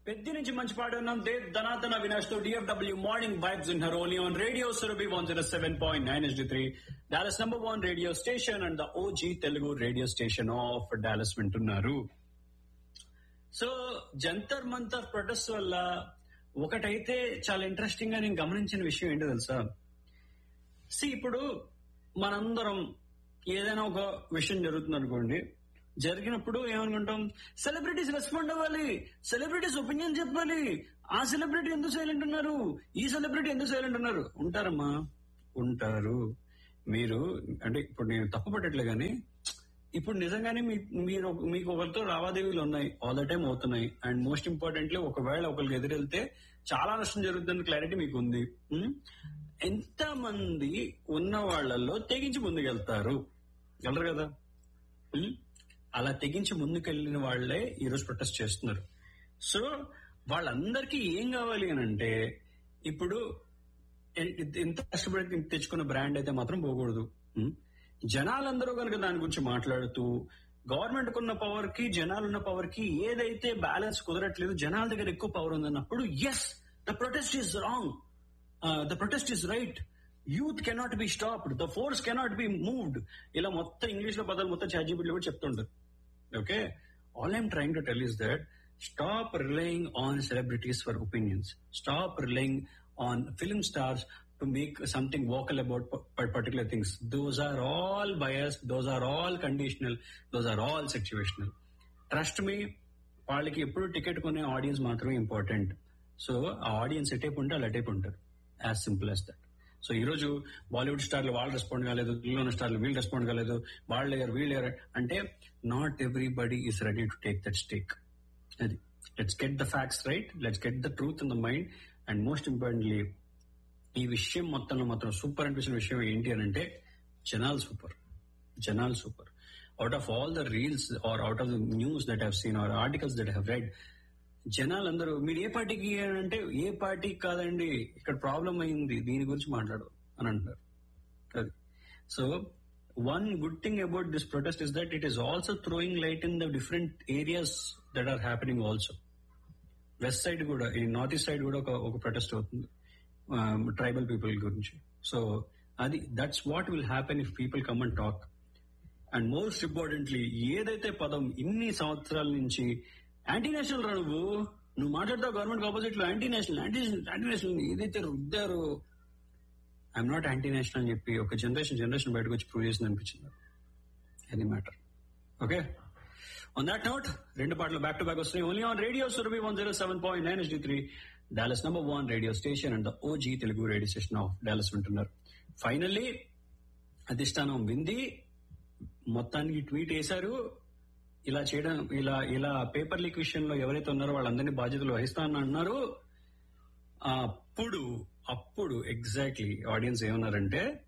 పెద్ద నుంచి మంచి పాట ఉన్నాం దేవ్ ధనాతన వినాష్ తో D F W morning vibes in her only on radio Surabhi one zero seven point nine S three Dallas number one radio station and the OG Telugu radio station of Dallas వింటున్నారు సో జంతర్ మంతర్ ప్రొటెస్ట్ వల్ల ఒకటైతే చాలా ఇంట్రెస్టింగ్ గా నేను గమనించిన విషయం ఏంటో తెలుసా సి ఇప్పుడు మనందరం ఏదైనా ఒక విషయం జరుగుతుంది అనుకోండి జరిగినప్పుడు ఏమనుకుంటాం సెలబ్రిటీస్ రెస్పాండ్ అవ్వాలి సెలబ్రిటీస్ ఒపీనియన్ చెప్పాలి ఆ సెలబ్రిటీ ఎందుకు సైలెంట్ ఉన్నారు ఈ సెలబ్రిటీ ఎందుకు సైలెంట్ ఉన్నారు ఉంటారమ్మా ఉంటారు మీరు అంటే ఇప్పుడు నేను తప్పు పట్టట్లే కానీ ఇప్పుడు నిజంగానే మీ మీరు ఒక- మీకు ఒకరితో లావాదేవీలు ఉన్నాయి ఆల్ ద టైం అవుతున్నాయి అండ్ మోస్ట్ ఇంపార్టెంట్లీ ఒకవేళ ఒకరికి ఎదురెళ్తే చాలా నష్టం జరుగుతుందని క్లారిటీ మీకు ఉంది ఉం? ఎంత మంది ఉన్న వాళ్ళల్లో తెగించి ముందుకెళ్తారు వెళ్ళరు కదా ఉం? అలా తెగించి ముందుకెళ్లిన వాళ్లే ఈ రోజు ప్రొటెస్ట్ చేస్తున్నారు సో వాళ్ళందరికీ ఏం కావాలి అని అంటే ఇప్పుడు ఎ- ఎంత కష్టపడి తెచ్చుకున్న బ్రాండ్ అయితే మాత్రం పోకూడదు ఉం? జనాలందరూ కనుక దాని గురించి మాట్లాడుతూ గవర్నమెంట్ కున్న పవర్ కి జనాలున్న పవర్ కి ఏదైతే బ్యాలెన్స్ కుదరట్లేదు జనాల దగ్గర ఎక్కువ పవర్ ఉందన్నప్పుడు yes the protest is wrong the protest is right youth cannot be stopped the force cannot be moved ఇలా మొత్తం ఇంగ్లీష్ లో పదాలు మొత్తం చార్జీబీలో కూడా చెప్తుంటారు okay all I'm trying to tell is that stop relying on celebrities for opinions stop relying on film stars to make something vocal about particular things those are all bias those are all conditional those are all situational trust మీ వాళ్ళకి ఎప్పుడు ticket కొనే audience మాత్రమే important so ఆ audience ఎటైపు ఉంటే వాళ్ళు అటైపు ఉంటారు as simple as that so ఈ రోజు బాలీవుడ్ స్టార్లు వాళ్ళు రెస్పాండ్ కాలేదు ఉన్న స్టార్లు వీళ్ళు రెస్పాండ్ కాలేదు వాళ్ళు లేరు వీళ్ళు లేరు అంటే not everybody is ready to take that stake అది let's get the facts right let's get the truth in the mind and most importantly ఈ విషయం మొత్తంలో మాత్రం సూపర్ అనిపించిన విషయం ఏంటి అని అంటే జనాలు సూపర్ జనాలు super out of all the reels or out of the news that have seen or articles that have read జనాలందరూ మీరు ఏ పార్టీకి అంటే ఏ పార్టీకి కాదండి ఇక్కడ ప్రాబ్లం అయింది దీని గురించి మాట్లాడు అని అంటారు అది so one good thing about this protest is that it is also throwing light in the different areas that are happening also west side కూడా ఈ నార్త్ ఈస్ట్ సైడ్ కూడా ఒక ఒక ప్రొటెస్ట్ అవుతుంది ట్రైబల్ పీపుల్ గురించి సో అది that's what will happen if people come and talk and most importantly ఏదైతే పదం ఇన్ని సంవత్సరాల నుంచి యాంటీ నేషనల్ రా నువ్వు నువ్వు మాట్లాడతావు గవర్నమెంట్ ఆపోజిట్ లో anti national anti anti national ఏదైతే రుద్దారు ఐఎమ్ నాట్ యాంటీ నేషనల్ అని చెప్పి ఒక జనరేషన్ జనరేషన్ బయటకు వచ్చి ప్రూవ్ చేసింది అనిపించింది అది matter okay on that note రెండు పాటలు బ్యాక్ టు బ్యాక్ వస్తున్నాయి only on radio Surabhi one zero seven point nine SD three Dallas number one radio station and the OG Telugu radio station of Dallas వింటున్నారు finally అధిష్టానం వింది మొత్తానికి tweet వేశారు ఇలా చేయడం ఇలా ఇలా పేపర్ లీక్ విషయంలో ఎవరైతే ఉన్నారో వాళ్ళందరినీ బాధ్యతలు వహిస్తానని అన్నారు అప్పుడు అప్పుడు ఎగ్జాక్ట్లీ ఆడియన్స్ ఏమన్నారంటే